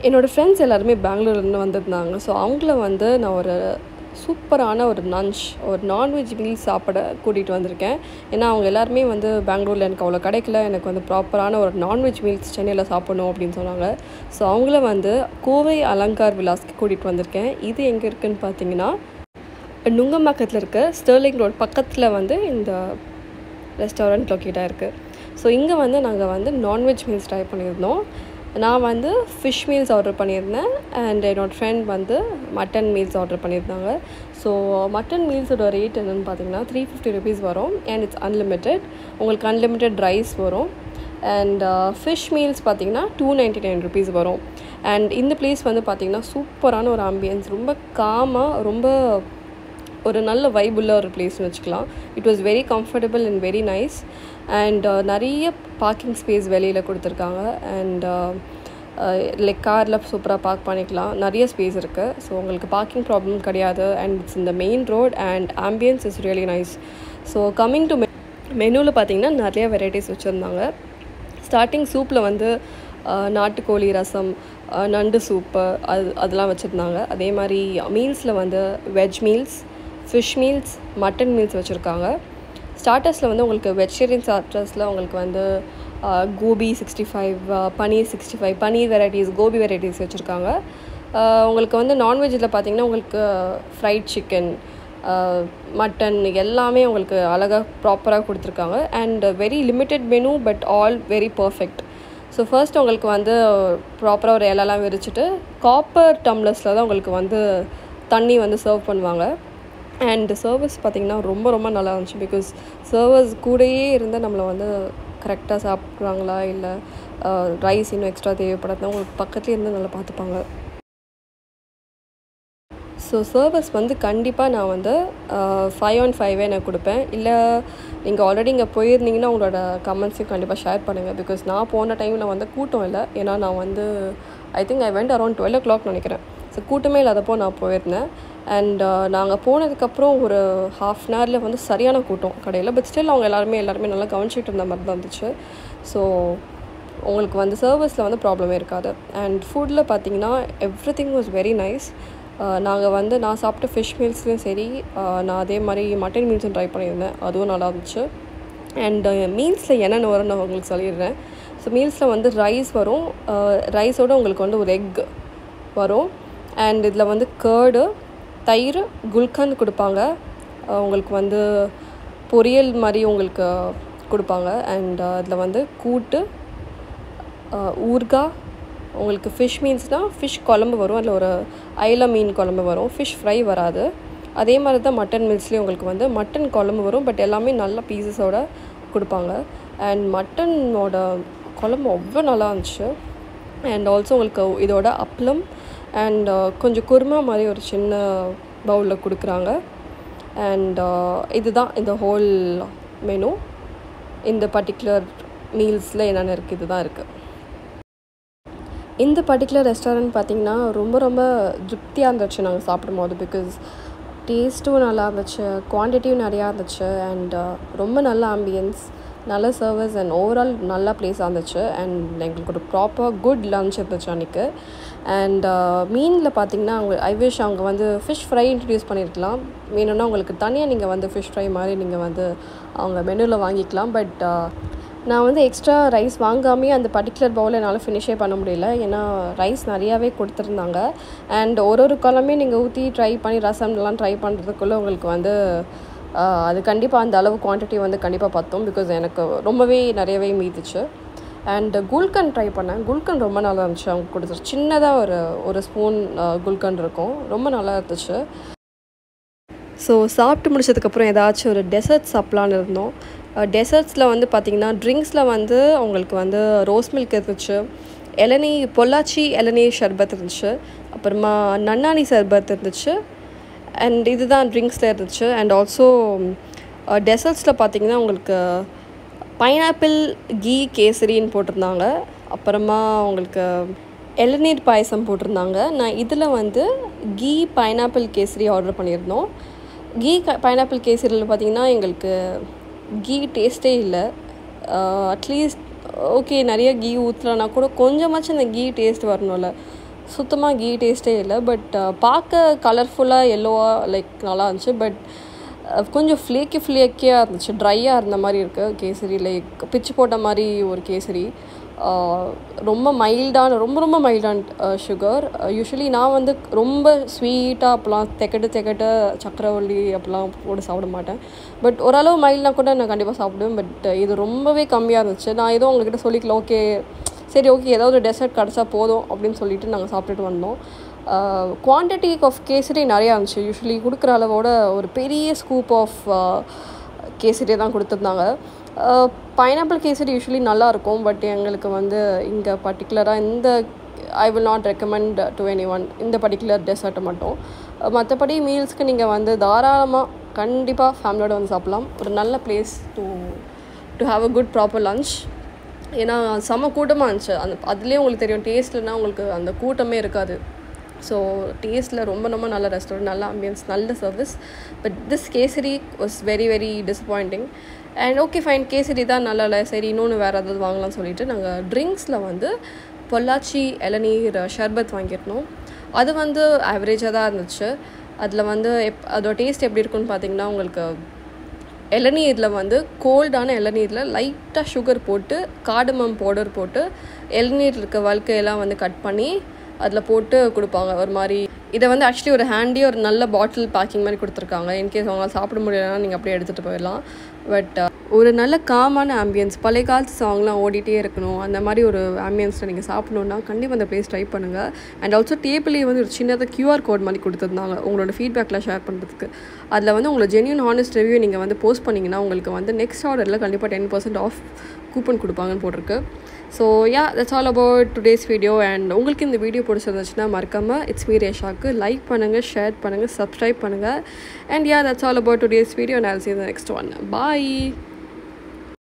என்னோடய ஃப்ரெண்ட்ஸ் எல்லாருமே பெங்களூர்லேருந்து வந்திருந்தாங்க ஸோ அவங்கள வந்து நான் ஒரு சூப்பரான ஒரு லன்ச் ஒரு நான்வெஜ் மீல் சாப்பிட கூட்டிகிட்டு வந்திருக்கேன் ஏன்னா அவங்க எல்லாருமே வந்து பெங்களூரில் எனக்கு அவ்வளோ கிடைக்கல எனக்கு வந்து ப்ராப்பரான ஒரு நான்வெஜ் மீல்ஸ் சென்னையில் சாப்பிடணும் அப்படின்னு சொன்னாங்க ஸோ அவங்கள வந்து கோவை அலங்கார் விலாஸ்க்கு கூட்டிகிட்டு வந்திருக்கேன் இது எங்கே இருக்குதுன்னு பார்த்தீங்கன்னா நுங்கம்பாக்கத்தில் இருக்க ஸ்டெர்லிங் ரோட் பக்கத்தில் வந்து இந்த ரெஸ்டாரண்ட் லொக்கேட்டாக இருக்குது ஸோ இங்கே வந்து நாங்கள் வந்து நான்வெஜ் மீல்ஸ் ட்ரை பண்ணியிருந்தோம் நான் வந்து ஃபிஷ் மீல்ஸ் ஆர்டர் பண்ணியிருந்தேன் அண்ட் என்னோடய ஃப்ரெண்ட் வந்து மட்டன் மீல்ஸ் ஆர்டர் பண்ணியிருந்தாங்க ஸோ மட்டன் மீல்ஸோட ரேட் என்னென்னு பார்த்தீங்கன்னா த்ரீ ஃபிஃப்டி ருபீஸ் வரும் அண்ட் இட்ஸ் அன்லிமிட்டெட் உங்களுக்கு அன்லிமிட்டெட் ரைஸ் வரும் அண்ட் ஃபிஷ் மீல்ஸ் பார்த்தீங்கன்னா டூ நைன்ட்டி நைன் ருபீஸ் வரும் அண்ட் இந்த பிளேஸ் வந்து பார்த்திங்கன்னா சூப்பரான ஒரு ஆம்பியன்ஸ் ரொம்ப காமாக ரொம்ப ஒரு நல்ல வைப் உள்ள ஒரு பிளேஸ்னு வச்சுக்கலாம் it was very comfortable and very nice and நிறைய பார்க்கிங் ஸ்பேஸ் வெளியில் கொடுத்துருக்காங்க அண்ட் லைக் காரில் சூப்பராக பார்க் பண்ணிக்கலாம் நிறைய ஸ்பேஸ் இருக்குது ஸோ உங்களுக்கு பார்க்கிங் ப்ராப்ளம் கிடையாது அண்ட் இட்ஸ் இந்த main road and ambience is really nice so coming to மெனுவில் பார்த்தீங்கன்னா நிறைய வெரைட்டிஸ் வச்சுருந்தாங்க ஸ்டார்டிங் சூப்பில் வந்து நாட்டுக்கோழி ரசம் நண்டு சூப்பு அது அதெல்லாம் வச்சுருந்தாங்க அதே மாதிரி மீல்ஸில் வந்து veg meals fish meals mutton meals வச்சுருக்காங்க ஸ்டார்டர்ஸில் வந்து உங்களுக்கு வெஜிடேரியன் ஸ்டார்டர்ஸில் உங்களுக்கு வந்து gobi sixty five paneer sixty five paneer varieties gobi varieties வச்சுருக்காங்க உங்களுக்கு வந்து நான்வெஜ்ஜில் பார்த்தீங்கன்னா உங்களுக்கு ஃப்ரைட் சிக்கன் மட்டன் எல்லாமே உங்களுக்கு அழகாக ப்ராப்பராக கொடுத்துருக்காங்க and very limited menu but all very perfect so first உங்களுக்கு வந்து ப்ராப்பராக ஒரு இலெல்லாம் விரிச்சிட்டு காப்பர் டம்ளர்ஸில் தான் உங்களுக்கு வந்து தண்ணி வந்து சர்வ் பண்ணுவாங்க அண்ட் சர்வீஸ் பார்த்திங்கன்னா ரொம்ப ரொம்ப நல்லா இருந்துச்சு பிகாஸ் சர்வர்ஸ் கூடயே இருந்து நம்மளை வந்து கரெக்டாக சாப்பிட்றாங்களா இல்லை ரைஸ் இன்னும் எக்ஸ்ட்ரா தேவைப்படாதான் உங்களுக்கு பக்கத்துலேயே இருந்து நல்லா பார்த்துப்பாங்க ஸோ சர்வீஸ் வந்து கண்டிப்பாக நான் வந்து ஃபைவ் ஆன் ஃபைவே நான் கொடுப்பேன் இல்லை நீங்கள் ஆல்ரெடி இங்கே போயிருந்தீங்கன்னா உங்களோட கமெண்ட்ஸையும் கண்டிப்பாக ஷேர் பண்ணுங்கள் பிகாஸ் நான் போன டைமில் வந்து கூட்டம் இல்லை ஏன்னா நான் வந்து I think I went around twelve o'clock நினைக்கிறேன் ஸோ கூட்டமே இல்லாதப்போ நான் போயிருந்தேன் அண்ட் நாங்கள் போனதுக்கப்புறம் ஒரு ஹாஃப் அன் ஹவரில் வந்து சரியான கூட்டம் கடையில் பட் ஸ்டில் அவங்க எல்லாருமே எல்லாருமே நல்லா கவனிச்சிட்டு இருந்த மாதிரி தான் இருந்துச்சு ஸோ உங்களுக்கு வந்து சர்வீஸில் வந்து ப்ராப்ளமே இருக்காது அண்ட் ஃபுட்டில் பார்த்தீங்கன்னா everything was very nice நாங்கள் வந்து நான் சாப்பிட்ட ஃபிஷ் மீல்ஸ்லையும் சரி நான் அதே மாதிரி மட்டன் மீல்ஸும் ட்ரை பண்ணியிருந்தேன் அதுவும் நல்லா இருந்துச்சு அண்ட் மீல்ஸில் என்னென்ன வரும்னு நான் உங்களுக்கு சொல்லிடுறேன் ஸோ மீல்ஸில் வந்து ரைஸ் வரும் ரைஸோடு உங்களுக்கு வந்து ஒரு எக் வரும் அண்ட் இதில் வந்து கேர்டு தயிர் குல்கந்த் கொடுப்பாங்க உங்களுக்கு வந்து பொரியல் மாதிரி உங்களுக்கு கொடுப்பாங்க அண்ட் அதில் வந்து கூட்டு ஊர்காய் உங்களுக்கு ஃபிஷ் மீன்ஸ்னால் ஃபிஷ் குழம்பு வரும் அதில் ஒரு ஐல மீன் குழம்பு வரும் ஃபிஷ் ஃப்ரை வராது அதே மாதிரி தான் மட்டன் மீல்ஸ்லேயும் உங்களுக்கு வந்து மட்டன் குழம்பு வரும் பட் எல்லாமே நல்ல பீசஸோடு கொடுப்பாங்க அண்ட் மட்டனோட குழம்பு அவ்வளோ நல்லா இருந்துச்சு அண்ட் ஆல்சோ உங்களுக்கு இதோட அப்பளம் அண்ட் கொஞ்சம் குருமா மாதிரி ஒரு சின்ன பவுலில் கொடுக்குறாங்க அண்ட் இதுதான் இந்த ஹோல் மெனு இந்த பர்டிகுலர் மீல்ஸில் என்னென்ன இருக்குது இதுதான் இருக்குது இந்த பர்டிகுலர் ரெஸ்டாரண்ட் பார்த்திங்கன்னா ரொம்ப ரொம்ப திருப்தியாக இருந்துச்சு நாங்கள் சாப்பிடும்போது பிகாஸ் டேஸ்ட்டும் நல்லா இருந்துச்சு குவான்டிட்டியும் நிறையா இருந்துச்சு அண்ட் ரொம்ப நல்ல ஆம்பியன்ஸ் நல்ல சர்வீஸ் அண்ட் ஓவரால் நல்ல பிளேஸாக இருந்துச்சு அண்ட் எங்களுக்கு ஒரு ப்ராப்பர் குட் லன்ச் இருந்துச்சு அன்றைக்கி அண்ட் மீனில் பார்த்தீங்கன்னா அவங்க ஐ விஷ் அவங்க வந்து ஃபிஷ் ஃப்ரை இன்ட்ரடியூஸ் பண்ணியிருக்கலாம் வேணும்னா உங்களுக்கு தனியாக நீங்கள் வந்து ஃபிஷ் ஃப்ரை மாதிரி நீங்கள் வந்து அவங்க மெனுவில் வாங்கிக்கலாம் பட் நான் வந்து எக்ஸ்ட்ரா ரைஸ் வாங்காமே அந்த பர்டிகுலர் பவுல் என்னால் ஃபினிஷே பண்ண முடியல ஏன்னா ரைஸ் நிறையாவே கொடுத்துருந்தாங்க அண்ட் ஒரு ஒரு குழம்பே நீங்கள் ஊற்றி ட்ரை பண்ணி ரசம்லாம் ட்ரை பண்ணுறதுக்குள்ளே உங்களுக்கு வந்து அது கண்டிப்பாக அந்த அளவு குவான்டிட்டி வந்து கண்டிப்பாக பற்றும் பிகாஸ் எனக்கு ரொம்பவே நிறையவே மீதிச்சு அண்ட் குல்கன் ட்ரை பண்ணேன் குல்கன் ரொம்ப நல்லா இருந்துச்சு அவங்க கொடுத்துரு சின்னதாக ஒரு ஒரு ஸ்பூன் குல்கன் இருக்கும் ரொம்ப நல்லா இருந்துச்சு ஸோ சாப்பிட்டு முடிச்சதுக்கப்புறம் ஏதாச்சும் ஒரு டெசர்ட் சாப்பிட்லான்னு இருந்தோம் டெசர்ட்ஸில் வந்து பார்த்திங்கன்னா ட்ரிங்க்ஸில் வந்து அவங்களுக்கு வந்து ரோஸ் மில்க் இருந்துச்சு இளநீ பொள்ளாச்சி இளநீ ஷர்பத் இருந்துச்சு அப்புறமா நன்னானி சர்பத் இருந்துச்சு அண்ட் இதுதான் ட்ரிங்க்ஸில் இருந்துச்சு அண்ட் ஆல்சோ டெசர்ட்ஸில் பார்த்திங்கன்னா உங்களுக்கு பைனாப்பிள் கீ கேசரின்னு போட்டிருந்தாங்க அப்புறமா உங்களுக்கு இளநீர் பாயசம் போட்டிருந்தாங்க நான் இதில் வந்து கீ பைனாப்பிள் கேசரி ஆர்டர் பண்ணியிருந்தோம் கீ பைனாப்பிள் கேசரியில் பார்த்திங்கன்னா எங்களுக்கு கீ டேஸ்ட்டே இல்லை அட்லீஸ்ட் ஓகே நிறைய கீ ஊற்றலனா கூட கொஞ்சமாச்சும் அந்த கீ டேஸ்ட் வரணும்ல சுத்தமாக கீ டேஸ்ட்டே இல்லை பட் பார்க்க கலர்ஃபுல்லாக எல்லோவாக லைக் நல்லா இருந்துச்சு பட் கொஞ்சம் ஃப்ளேக்கி ஃப்ளேக்கியாக இருந்துச்சு ட்ரையாக இருந்த மாதிரி இருக்குது கேசரி லைக் பிச்சு போட்ட மாதிரி ஒரு கேசரி ரொம்ப மைல்டான ரொம்ப ரொம்ப மைல்டான சுகர் யூஸ்வலி நான் வந்து ரொம்ப ஸ்வீட்டாக அப்போலாம் தெக்கட்டு தெக்கட்டு சக்கரவள்ளி அப்போலாம் போட்டு சாப்பிட மாட்டேன் பட் ஓரளவு மைல்ட்னா கூட நான் கண்டிப்பாக சாப்பிடுவேன் பட் இது ரொம்பவே கம்மியாக இருந்துச்சு நான் ஏதோ உங்ககிட்ட சொல்லிக்கல ஓகே சரி ஓகே ஏதாவது டெசர்ட் கிடச்சா போதும் அப்படின்னு சொல்லிட்டு நாங்கள் சாப்பிட்டுட்டு வந்தோம் குவான்டிட்டி ஆஃப் கேசரி நிறையா இருந்துச்சு யூஸ்வலி கொடுக்குற அளவோட ஒரு பெரிய ஸ்கூப் ஆஃப் கேசரி தான் கொடுத்துருந்தாங்க பைனாப்பிள் கேசரி யூஸ்வலி நல்லாயிருக்கும் பட் எங்களுக்கு வந்து இங்கே பர்டிகுலராக இந்த I will not recommend to anyone இந்த பர்டிகுலர் டெசர்ட்டை மட்டும் மற்றபடி மீல்ஸ்க்கு நீங்கள் வந்து தாராளமாக கண்டிப்பாக ஃபேமிலியோட வந்து சாப்பிட்லாம் ஒரு நல்ல place to to have a good proper lunch ஏன்னா செம்ம கூட்டமாக இருந்துச்சு அந்த அதுலேயே உங்களுக்கு தெரியும் டேஸ்ட்லனா உங்களுக்கு அந்த கூட்டமே இருக்காது ஸோ டேஸ்ட்டில் ரொம்ப ரொம்ப நல்ல ரெஸ்டாரண்ட் நல்ல ஆம்பியன்ஸ் நல்ல service but this kesari was very very disappointing and okay fine kesari தான் நல்லா இல்லை சரி இன்னொன்று வேறு ஏதாவது வாங்கலாம்னு சொல்லிட்டு நாங்கள் ட்ரிங்க்ஸில் வந்து பொள்ளாச்சி இளநீர் ஷர்பத் வாங்கியிருந்தோம் அது வந்து ஆவரேஜாக தான் இருந்துச்சு அதில் வந்து எப் அதோட டேஸ்ட் எப்படி இருக்குன்னு பார்த்தீங்கன்னா உங்களுக்கு இளநீரில் வந்து கோல்டான இளநீரில் லைட்டாக சுகர் போட்டு காடமம் பவுடர் போட்டு இளநீர் இருக்க வழுக்கையெல்லாம் வந்து கட் பண்ணி அதில் போட்டு கொடுப்பாங்க ஒரு மாதிரி இதை வந்து ஆக்சுவலி ஒரு ஹேண்டி ஒரு நல்ல பாட்டில் பேக்கிங் மாதிரி கொடுத்துருக்காங்க இன்கேஸ் அவங்களால சாப்பிட முடியலன்னா நீங்கள் அப்படியே எடுத்துகிட்டு போயிடலாம் பட் ஒரு நல்ல காமான ஆம்பியன்ஸ் பழைய காலத்து சாங்லாம் ஓடிட்டே இருக்கணும் அந்த மாதிரி ஒரு ஆம்பியன்ஸில் நீங்கள் சாப்பிடணுன்னா கண்டிப்பாக அந்த ப்ளேஸ் ட்ரை பண்ணுங்கள் அண்ட் ஆல்சோ டேபிள்லேயே வந்து ஒரு சின்னதாக கியூஆர் கோட் மாதிரி கொடுத்துருந்தாங்க உங்களோட ஃபீட்பேக்லாம் ஷேர் பண்ணுறதுக்கு அதில் வந்து உங்களை ஜென்யூன் ஹானஸ்ட் ரிவ்யூ நீங்கள் வந்து போஸ்ட் பண்ணிங்கன்னா உங்களுக்கு வந்து நெக்ஸ்ட் ஆர்டரில் கண்டிப்பாக டென் பர்சன்ட் ஆஃப் கூப்பன் கொடுப்பாங்கன்னு போட்டிருக்கு so ya that's all about today's video and உங்களுக்கு இந்த வீடியோ பிடிச்சிருந்துச்சுன்னா மறக்காமல் இட்ஸ் மீ ரேஷாக்கு லைக் பண்ணுங்கள் ஷேர் பண்ணுங்கள் சப்ஸ்கிரைப் பண்ணுங்கள் and ya that's all about today's video நான் சி நெக்ஸ்ட் ஒன் பாய்